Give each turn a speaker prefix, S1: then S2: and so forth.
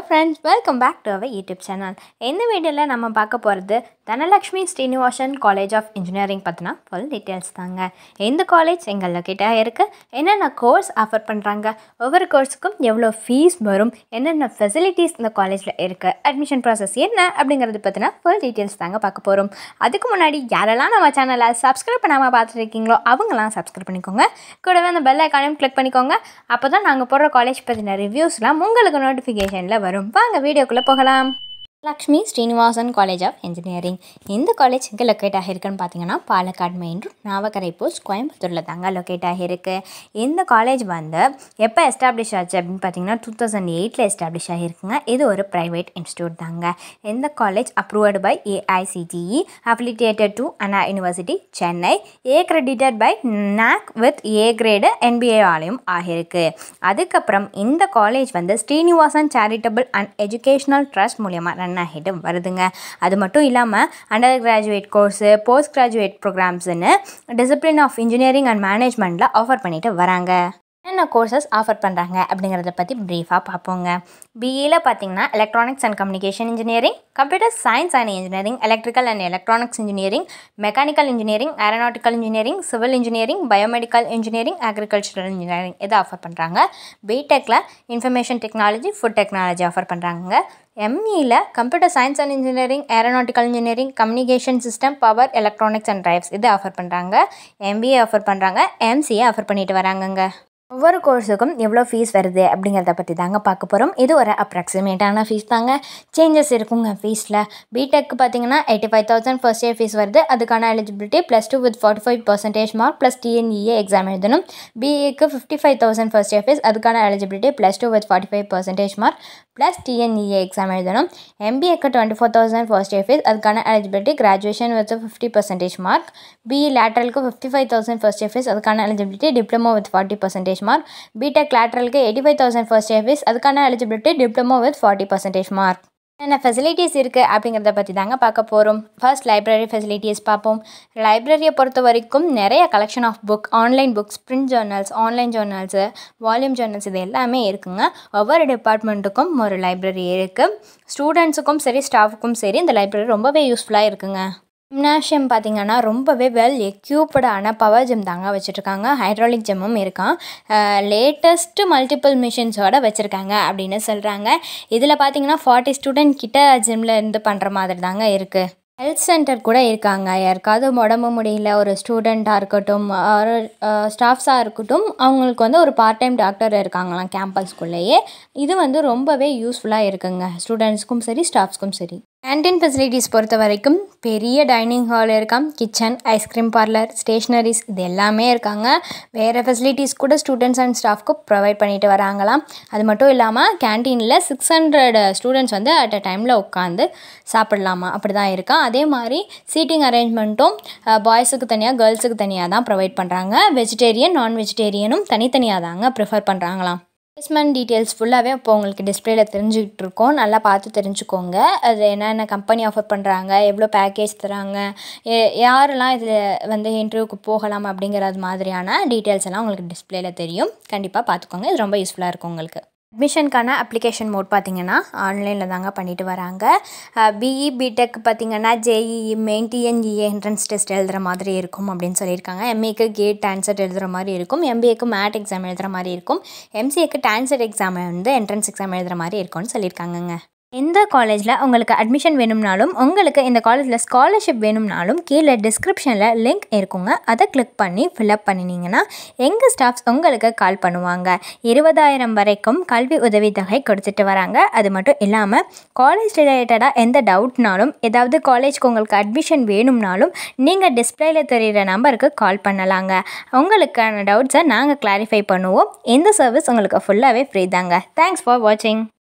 S1: friends welcome back to our YouTube channel இந்த வீடியோவில் நம்ம பார்க்க போகிறது Dhanalakshmi Srinivasan college of engineering பற்றினா ஃபுல் டீட்டெயில்ஸ் தாங்க எந்த காலேஜ் எங்கள் லொக்கேட்டாக இருக்குது என்னென்ன கோர்ஸ் ஆஃபர் பண்ணுறாங்க ஒவ்வொரு கோர்ஸுக்கும் எவ்வளோ ஃபீஸ் வரும் என்னென்ன ஃபெசிலிட்டிஸ் இந்த காலேஜில் இருக்குது அட்மிஷன் ப்ராசஸ் என்ன அப்படிங்கிறது பற்றினா ஃபுல் டீட்டெயில்ஸ் தாங்க பார்க்க போகிறோம் அதுக்கு முன்னாடி யாரெல்லாம் நம்ம சேனலை சப்ஸ்கிரைப் பண்ணாமல் பார்த்துருக்கீங்களோ அவங்களாம் சப்ஸ்கிரைப் பண்ணிக்கோங்க கூடவே அந்த பெல் ஐக்கானையும் கிளிக் பண்ணிக்கோங்க அப்போ தான் நாங்கள் போடுற காலேஜ் பற்றின ரிவ்யூஸ்லாம் உங்களுக்கு நோட்டிஃபிகேஷனில் வரும் வாங்க வீடியோக்குள்ளே போகலாம் Lakshmi Srinivasan college of engineering இந்த காலேஜ் எங்கே லொக்கேட் ஆகிருக்குன்னு பார்த்தீங்கன்னா Palakkad main road Navakkarai post கோயம்புத்தூரில் தாங்க லொக்கேட் ஆகியிருக்கு இந்த காலேஜ் வந்து எப்போ எஸ்டாப்ளிஷ் ஆச்சு அப்படின்னு பார்த்தீங்கன்னா டூ தௌசண்ட் எயிட்டில் எஸ்டாப்ளிஷ் ஆகிருக்குங்க இது ஒரு ப்ரைவேட் இன்ஸ்டியூட் தாங்க இந்த college approved by AICTE affiliated to Anna university Chennai accredited by NAAC with A grade NBA ஆலயம் ஆகியிருக்கு அதுக்கப்புறம் இந்த காலேஜ் வந்து Srinivasan charitable and educational trust மூலியமாக ரன் ஆகிட்டு வருதுங்க அது மட்டும் இல்லாமல் under graduate course post graduate ப்ரோக்ராம்ஸ்னு டிசிப்ளின் ஆஃப் இன்ஜினியரிங் அண்ட் மேனேஜ்மெண்ட்டில் ஆஃபர் பண்ணிட்டு வராங்க என்னென்ன கோர்சஸ் ஆஃபர் பண்ணுறாங்க அப்படிங்கிறத பற்றி ப்ரீஃபாக பார்ப்போங்க பிஇயில் பார்த்தீங்கன்னா electronics and communication engineering computer science and engineering electrical and electronics engineering mechanical engineering aeronautical engineering civil engineering biomedical engineering agricultural engineering இதை ஆஃபர் பண்ணுறாங்க பிடெக்கில் information technology food technology offer பண்ணுறாங்க எம்இயில் computer science and engineering aeronautical engineering communication system power electronics and drives இது offer பண்ணுறாங்க MBA offer பண்ணுறாங்க MCA offer பண்ணிட்டு வராங்கங்க ஒவ்வொரு கோர்ஸுக்கும் எவ்வளோ ஃபீஸ் வருது அப்படிங்கிறத பற்றி தாங்க பார்க்க போகிறோம் இது ஒரு அப்ராக்சிமேட்டான ஃபீஸ் தாங்க சேஞ்சஸ் இருக்குங்க ஃபீஸில் பிடெக் பார்த்தீங்கன்னா eighty five thousand first year fees வருது அதுக்கான eligibility plus two with forty five percentage mark plus TNEA exam எழுதணும் பிஏக்கு fifty five thousand first year fees அதுக்கான eligibility plus two with forty five percentage mark plus TNEA exam எழுதணும் எம்பிஏக்கு twenty four thousand first year fees அதுக்கான eligibility graduation with fifty percentage mark BE லேட்ரலுக்கு fifty five thousand first year fees அதுக்கான eligibility diploma with forty percentage mark BTech லேட்ரலுக்கு eighty five thousand first year fees அதுக்கான eligibility diploma with forty percentage mark என்னென்ன facilities இருக்குது அப்படிங்கிறத பற்றி தாங்க பார்க்க போகிறோம் ஃபர்ஸ்ட் லைப்ரரி ஃபெசிலிட்டிஸ் பார்ப்போம் லைப்ரரியை பொறுத்த வரைக்கும் நிறைய collection of book online books print journals online journals volume journals இது எல்லாமே இருக்குங்க ஒவ்வொரு டிபார்ட்மெண்ட்டுக்கும் ஒரு லைப்ரரி இருக்குது ஸ்டூடெண்ட்ஸுக்கும் சரி ஸ்டாஃபுக்கும் சரி இந்த லைப்ரரி ரொம்பவே யூஸ்ஃபுல்லாக இருக்குங்க ஜிம்னாஷியம் பார்த்தீங்கன்னா ரொம்பவே வெல் எக்யூப்டான பவர் ஜிம் தாங்க வச்சுருக்காங்க ஹைட்ராலிக் ஜிம்மும் இருக்கான் லேட்டஸ்ட்டு மல்டிபிள் மிஷின்ஸோட வச்சுருக்காங்க அப்படின்னு சொல்கிறாங்க இதில் பார்த்தீங்கன்னா ஃபார்ட்டி ஸ்டூடெண்ட் கிட்ட ஜிம்மில் இருந்து பண்ணுற மாதிரி தாங்க இருக்குது ஹெல்த் சென்டர் கூட இருக்காங்க யாருக்காவது உடம்பு முடியல ஒரு ஸ்டூடெண்ட்டாக இருக்கட்டும் ஒரு ஸ்டாஃப்ஸாக இருக்கட்டும் அவங்களுக்கு வந்து ஒரு பார்ட் டைம் டாக்டர் இருக்காங்களாம் கேம்பஸ்குள்ளேயே இது வந்து ரொம்பவே யூஸ்ஃபுல்லாக இருக்குங்க ஸ்டூடெண்ட்ஸ்க்கும் சரி ஸ்டாஃப்ஸ்க்கும் சரி கேன்டீன் ஃபெசிலிட்டிஸ் பொறுத்த வரைக்கும் பெரிய டைனிங் ஹால் இருக்காம் கிச்சன் ஐஸ்கிரீம் பார்லர் ஸ்டேஷ்னரிஸ் இது எல்லாமே இருக்காங்க வேறு ஃபெசிலிட்டிஸ் கூட ஸ்டூடெண்ட்ஸ் அண்ட் ஸ்டாஃப்க்கு ப்ரொவைட் பண்ணிட்டு வராங்களாம் அது மட்டும் இல்லாமல் கேன்டீனில் சிக்ஸ் ஹண்ட்ரட் ஸ்டூடெண்ட்ஸ் வந்து அட் அ டைமில் உட்காந்து சாப்பிடலாமா அப்படி தான் இருக்கா அதே மாதிரி சீட்டிங் அரேஞ்ச்மெண்ட்டும் பாய்ஸுக்கு தனியாக கேர்ள்ஸுக்கு தனியாக தான் ப்ரொவைட் பண்ணுறாங்க வெஜிடேரியன் நான் வெஜிடேரியனும் தனித்தனியாக தாங்க ப்ரிஃபர் பண்ணுறாங்களாம் பிளேஸ்மெண்ட் டீட்டெயில்ஸ் ஃபுல்லாகவே இப்போ உங்களுக்கு டிஸ்பிளேல தெரிஞ்சுக்கிட்டு இருக்கோம் நல்லா பார்த்து தெரிஞ்சுக்கோங்க அது என்னென்ன கம்பெனி ஆஃபர் பண்ணுறாங்க எவ்வளோ பேக்கேஜ் தராங்க யாரெல்லாம் இதில் வந்து இன்டர்வியூக்கு போகலாம் அப்படிங்கிறது மாதிரியான டீட்டெயில்ஸ் எல்லாம் உங்களுக்கு டிஸ்பிளேல தெரியும் கண்டிப்பாக பார்த்துக்கோங்க இது ரொம்ப யூஸ்ஃபுல்லாக இருக்கும் உங்களுக்கு அட்மிஷனுக்கான அப்ளிகேஷன் மோட் பார்த்திங்கன்னா ஆன்லைனில் தாங்க பண்ணிட்டு வராங்க பிஇ பிடெக் பார்த்திங்கன்னா JEE main TNEA entrance test எழுதுகிற மாதிரி இருக்கும் அப்படின்னு சொல்லியிருக்காங்க எம்ஏக்கு கேட் ஆன்சர் எழுதுகிற மாதிரி இருக்கும் எம்பிஏக்கு மேட் எக்ஸாம் எழுதுகிற மாதிரி இருக்கும் எம்சிஏக்கு டான்சர் எக்ஸாம் வந்து என்ட்ரன்ஸ் எக்ஸாம் எழுதுகிற மாதிரி இருக்கும்னு சொல்லியிருக்காங்கங்க எந்த காலேஜில் உங்களுக்கு அட்மிஷன் வேணும்னாலும் உங்களுக்கு இந்த காலேஜில் ஸ்காலர்ஷிப் வேணும்னாலும் கீழே டிஸ்கிரிப்ஷனில் லிங்க் இருக்குங்க அதை கிளிக் பண்ணி ஃபில்அப் பண்ணினீங்கன்னா எங்கள் ஸ்டாஃப்ஸ் உங்களுக்கு கால் பண்ணுவாங்க இருபதாயிரம் வரைக்கும் கல்வி உதவித்தொகை கொடுத்துட்டு வராங்க அது மட்டும் இல்லாமல் காலேஜ் ரிலேட்டடாக எந்த டவுட்னாலும் ஏதாவது காலேஜ்க்கு உங்களுக்கு அட்மிஷன் வேணும்னாலும் நீங்கள் டிஸ்பிளேல தெரிகிற நம்பருக்கு கால் பண்ணலாங்க உங்களுக்கான டவுட்ஸை நாங்கள் கிளாரிஃபை பண்ணுவோம் இந்த சர்வீஸ் உங்களுக்கு ஃபுல்லாகவே ஃப்ரீ தாங்க தேங்க்ஸ் ஃபார் வாட்சிங்